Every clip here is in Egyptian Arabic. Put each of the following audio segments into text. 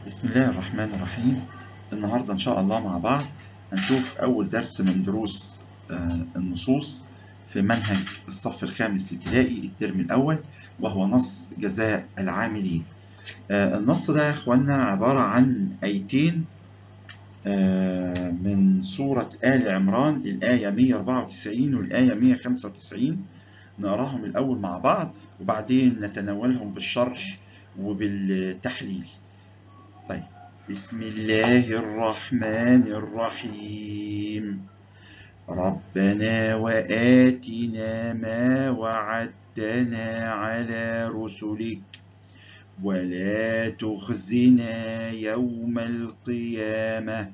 بسم الله الرحمن الرحيم النهاردة إن شاء الله مع بعض هنشوف أول درس من دروس آه، النصوص في منهج الصف الخامس الابتدائي الترم الأول وهو نص جزاء العاملين آه، النص ده يا إخوانا عبارة عن آيتين آه، من سورة آل عمران الآية 194 والآية 195 نقراهم الأول مع بعض وبعدين نتناولهم بالشرح وبالتحليل طيب بسم الله الرحمن الرحيم ربنا وآتنا ما وعدتنا على رسلك ولا تخزنا يوم القيامة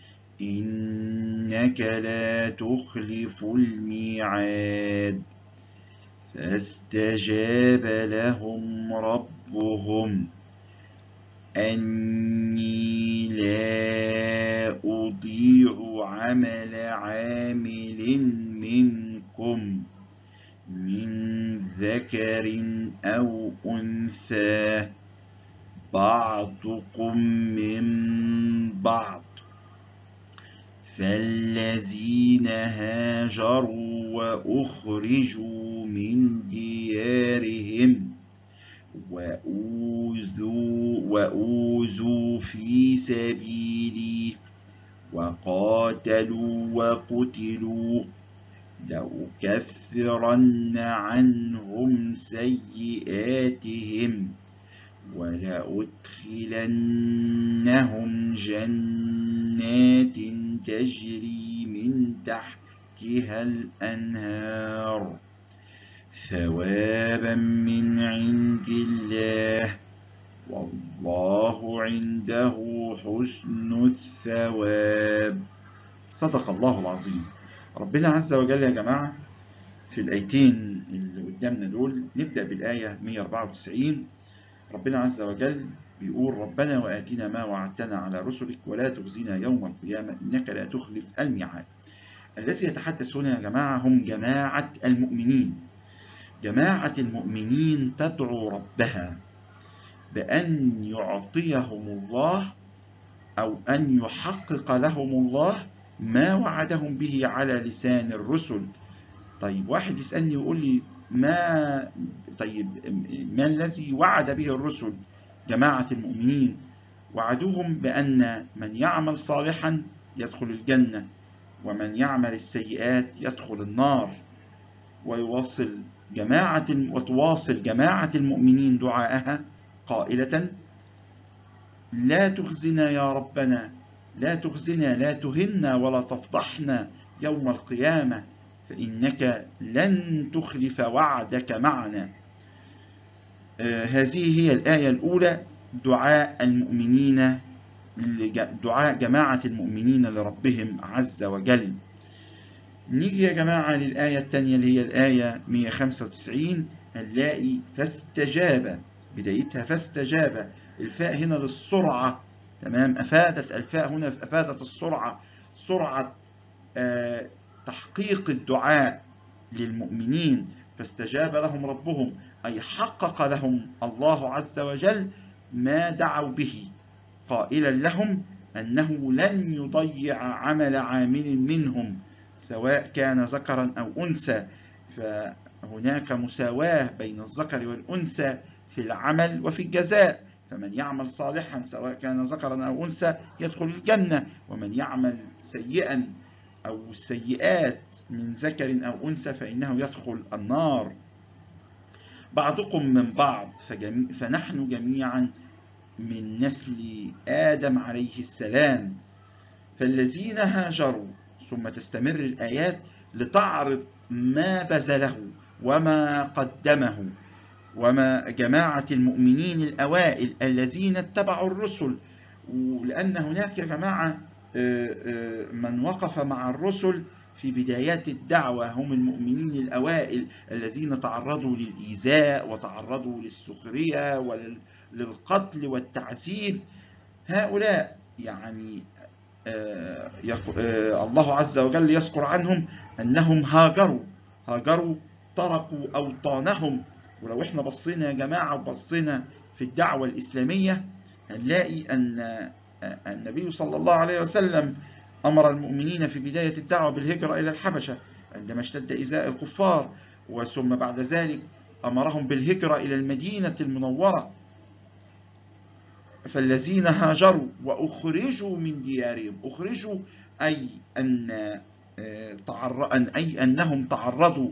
إنك لا تخلف الميعاد فاستجاب لهم ربهم أني لا أضيع عمل عامل منكم من ذكر أو أنثى بعضكم من بعض فالذين هاجروا وأخرجوا من ديارهم وأوذوا وأوذوا في سبيلي وقاتلوا وقتلوا لأكفرن عنهم سيئاتهم ولأدخلنهم جنات تجري من تحتها الأنهار ثوابا من عند الله والله عنده حسن الثواب صدق الله العظيم ربنا عز وجل يا جماعة في الآيتين اللي قدامنا دول نبدأ بالآية 194 ربنا عز وجل بيقول ربنا وآتنا ما وعدتنا على رسلك ولا تخزنا يوم القيامة إنك لا تخلف الميعاد الذي يتحدث هنا يا جماعة هم جماعة المؤمنين جماعة المؤمنين تدعو ربها بأن يعطيهم الله أو أن يحقق لهم الله ما وعدهم به على لسان الرسل طيب واحد يسألني ويقول لي ما طيب ما الذي وعد به الرسل جماعة المؤمنين وعدوهم بأن من يعمل صالحا يدخل الجنة ومن يعمل السيئات يدخل النار ويواصل جماعة وتواصل جماعة المؤمنين دعاءها قائلة لا تخزنا يا ربنا لا تخزنا لا تهنا ولا تفضحنا يوم القيامة فإنك لن تخلف وعدك معنا آه هذه هي الآية الأولى دعاء المؤمنين دعاء جماعة المؤمنين لربهم عز وجل نيجي يا جماعة للآية الثانية اللي هي الآية 195 هنلاقي فاستجاب بدايتها فاستجاب الفاء هنا للسرعة تمام أفادت الفاء هنا أفادت السرعة سرعة آه تحقيق الدعاء للمؤمنين فاستجاب لهم ربهم أي حقق لهم الله عز وجل ما دعوا به قائلا لهم أنه لن يضيع عمل عامل منهم سواء كان ذكرا أو أنثى فهناك مساواة بين الذكر والأنثى في العمل وفي الجزاء فمن يعمل صالحا سواء كان ذكرا أو أنثى يدخل الجنة ومن يعمل سيئا أو سيئات من ذكر أو أنثى فإنه يدخل النار بعضكم من بعض فجميع فنحن جميعا من نسل آدم عليه السلام فالذين هاجروا ثم تستمر الآيات لتعرض ما بذله وما قدمه وما جماعة المؤمنين الأوائل الذين اتبعوا الرسل ولأن هناك يا جماعة من وقف مع الرسل في بدايات الدعوة هم المؤمنين الأوائل الذين تعرضوا للإيذاء وتعرضوا للسخرية وللقتل والتعذيب هؤلاء يعني الله عز وجل يذكر عنهم أنهم هاجروا هاجروا تركوا أوطانهم ولو احنا بصينا يا جماعة وبصينا في الدعوة الإسلامية هنلاقي أن النبي صلى الله عليه وسلم أمر المؤمنين في بداية الدعوة بالهجرة إلى الحبشة عندما اشتد إزاء الكفار وثم بعد ذلك أمرهم بالهجرة إلى المدينة المنورة فالذين هاجروا وأخرجوا من ديارهم أخرجوا أي أن أي أنهم تعرضوا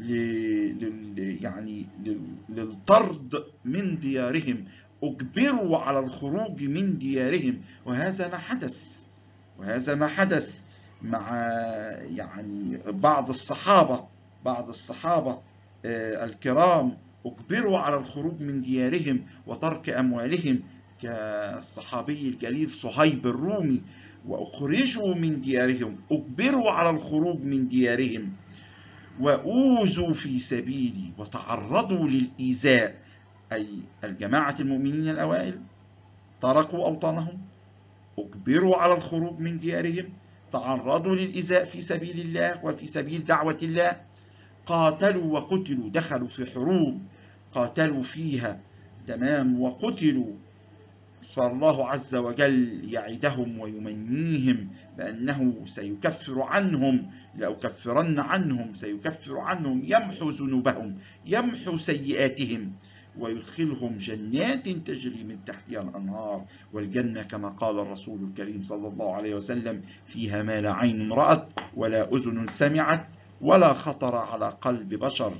يعني للطرد من ديارهم أجبروا على الخروج من ديارهم وهذا ما حدث وهذا ما حدث مع يعني بعض الصحابة بعض الصحابة الكرام أجبروا على الخروج من ديارهم وترك أموالهم كالصحابي الجليل صهيب الرومي وأخرجوا من ديارهم أجبروا على الخروج من ديارهم وأوذوا في سبيلي وتعرضوا للإيذاء أي الجماعة المؤمنين الأوائل تركوا أوطانهم أجبروا على الخروج من ديارهم تعرضوا للإيذاء في سبيل الله وفي سبيل دعوة الله قاتلوا وقتلوا دخلوا في حروب قاتلوا فيها تمام وقتلوا فالله عز وجل يعدهم ويمنيهم بأنه سيكفر عنهم لأكفرن عنهم سيكفر عنهم يمحو ذنوبهم يمحو سيئاتهم ويدخلهم جنات تجري من تحتها الأنهار والجنة كما قال الرسول الكريم صلى الله عليه وسلم فيها ما لا عين رأت ولا أذن سمعت ولا خطر على قلب بشر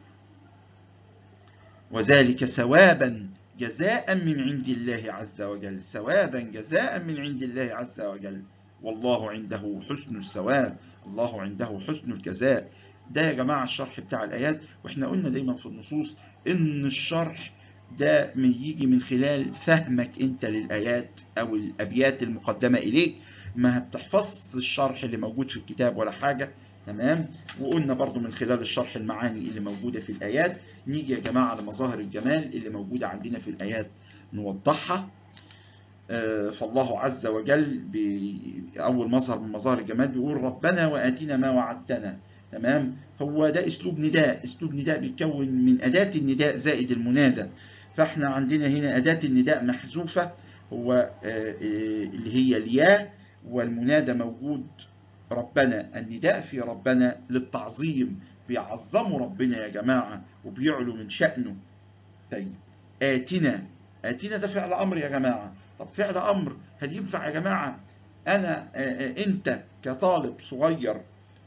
وذلك ثوابا جزاء من عند الله عز وجل ثوابا جزاء من عند الله عز وجل والله عنده حسن الثواب الله عنده حسن الجزاء ده يا جماعة الشرح بتاع الآيات وإحنا قلنا دايما في النصوص إن الشرح ده يجي من خلال فهمك أنت للآيات أو الأبيات المقدمة إليك ما بتحفظش الشرح اللي موجود في الكتاب ولا حاجة تمام وقلنا برضو من خلال الشرح المعاني اللي موجودة في الآيات نيجي يا جماعة لمظاهر الجمال اللي موجودة عندنا في الآيات نوضحها فالله عز وجل أول مظهر من مظاهر الجمال بيقول ربنا وآتنا ما وعدتنا تمام هو ده اسلوب نداء اسلوب نداء بيتكون من اداه النداء زائد المنادى فاحنا عندنا هنا اداه النداء محذوفه هو اللي هي الياء والمنادى موجود ربنا النداء في ربنا للتعظيم بيعظموا ربنا يا جماعه وبيعلوا من شانه طيب اتنا اتنا ده فعل امر يا جماعه طب فعل امر هل ينفع يا جماعه انا انت كطالب صغير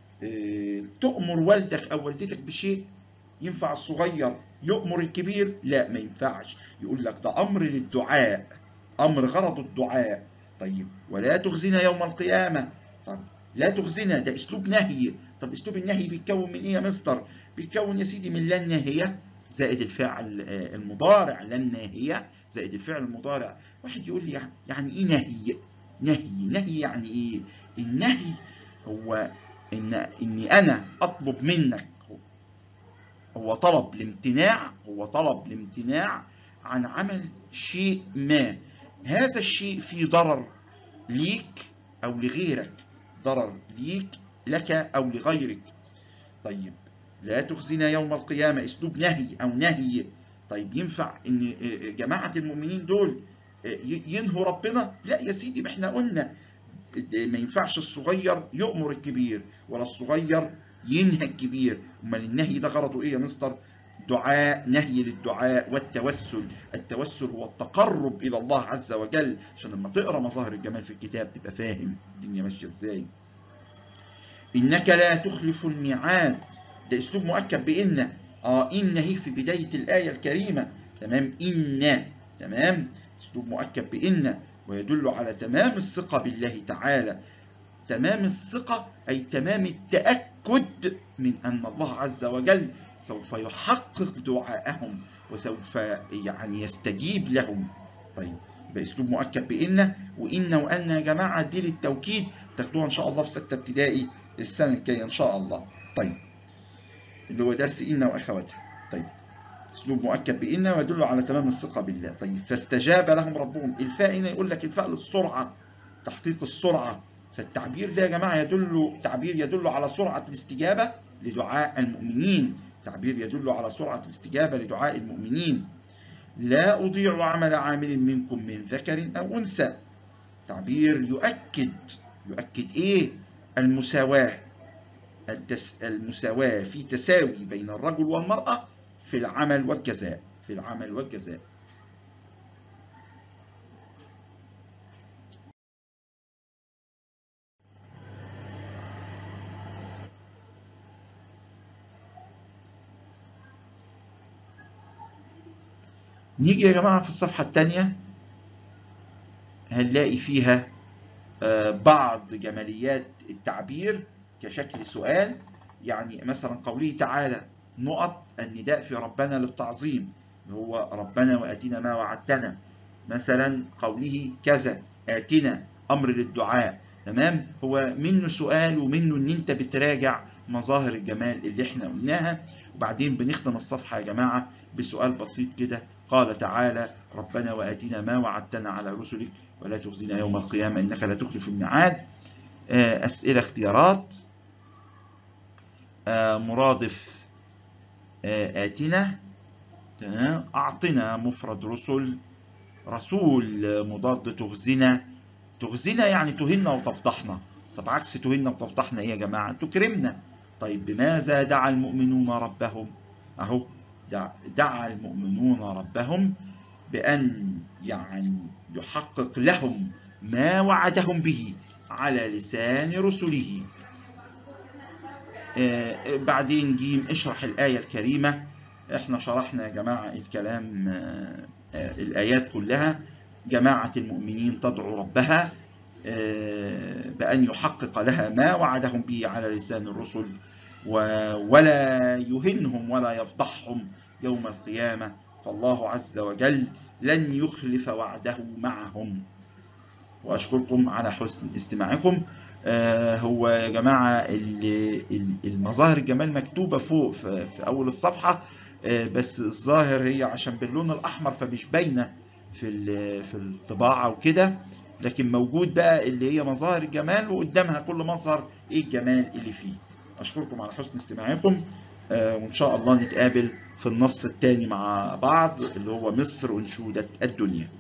تؤمر والدك أو والدتك بشيء ينفع الصغير يؤمر الكبير لا ما ينفعش يقول لك ده أمر للدعاء أمر غرض الدعاء طيب ولا تخزنا يوم القيامة طب لا تخزنا ده أسلوب نهي طب أسلوب النهي بيتكون من إيه يا مستر بيتكون يا سيدي من لا الناهية زائد الفعل المضارع لا الناهية زائد الفعل المضارع واحد يقول لي يعني إيه نهي نهي نهي يعني إيه النهي هو ان اني انا اطلب منك هو طلب الامتناع هو طلب الامتناع عن عمل شيء ما هذا الشيء فيه ضرر ليك او لغيرك ضرر ليك لك او لغيرك طيب لا تخزنا يوم القيامة اسلوب نهي او نهي طيب ينفع ان جماعة المؤمنين دول ينهوا ربنا لا يا سيدي ما احنا قلنا ما ينفعش الصغير يؤمر الكبير ولا الصغير ينهى الكبير امال النهي ده غرضه ايه يا مستر دعاء نهي للدعاء والتوسل التوسل هو التقرب الى الله عز وجل عشان لما تقرا مظاهر الجمال في الكتاب تبقى فاهم الدنيا ماشيه ازاي انك لا تخلف الميعاد ده اسلوب مؤكد بان اه ان هي في بدايه الايه الكريمه تمام ان تمام اسلوب مؤكد بان ويدل على تمام الثقة بالله تعالى تمام الثقة أي تمام التأكد من أن الله عز وجل سوف يحقق دعاءهم وسوف يعني يستجيب لهم طيب بأسلوب مؤكد بإن وإن وأن يا جماعة دي للتوكيد تاخدوها إن شاء الله في ستة ابتدائي السنة الجاية إن شاء الله طيب اللي هو درس إن وأخواتها طيب اسلوب مؤكد بان ويدل على تمام الثقه بالله طيب فاستجاب لهم ربهم الفاء هنا يقول لك الفاء للسرعه تحقيق السرعه فالتعبير ده يا جماعه يدل تعبير يدل على سرعه الاستجابه لدعاء المؤمنين تعبير يدل على سرعه الاستجابه لدعاء المؤمنين لا أضيع عمل عامل منكم من ذكر أو أنثى تعبير يؤكد يؤكد إيه المساواة المساواة في تساوي بين الرجل والمرأة في العمل والجزاء في العمل والجزاء نيجي يا جماعة في الصفحة الثانية هنلاقي فيها بعض جماليات التعبير كشكل سؤال يعني مثلا قوله تعالى نقط النداء في ربنا للتعظيم هو ربنا واتنا ما وعدتنا مثلا قوله كذا اتنا امر للدعاء تمام هو منه سؤال ومنه ان انت بتراجع مظاهر الجمال اللي احنا قلناها وبعدين بنختم الصفحه يا جماعه بسؤال بسيط كده قال تعالى ربنا واتنا ما وعدتنا على رسلك ولا تخزنا يوم القيامه انك لا تخلف الميعاد اسئله اختيارات مرادف آتنا أعطنا مفرد رسل رسول مضاد تغزنا تغزنا يعني تهنا وتفضحنا طب عكس تهنا وتفضحنا ايه يا جماعة تكرمنا طيب بماذا دعا المؤمنون ربهم اهو دعا المؤمنون ربهم بأن يعني يحقق لهم ما وعدهم به على لسان رسله آه بعدين جيم اشرح الآية الكريمة احنا شرحنا يا جماعة الكلام آه آه الآيات كلها جماعة المؤمنين تدعو ربها بأن يحقق لها ما وعدهم به على لسان الرسل ولا يهنهم ولا يفضحهم يوم القيامة فالله عز وجل لن يخلف وعده معهم وأشكركم على حسن استماعكم هو يا جماعة المظاهر الجمال مكتوبة فوق في أول الصفحة بس الظاهر هي عشان باللون الأحمر فمش باينة في في الطباعة وكده لكن موجود بقى اللي هي مظاهر الجمال وقدامها كل مظهر ايه الجمال اللي فيه اشكركم على حسن استماعكم وان شاء الله نتقابل في النص الثاني مع بعض اللي هو مصر انشودة الدنيا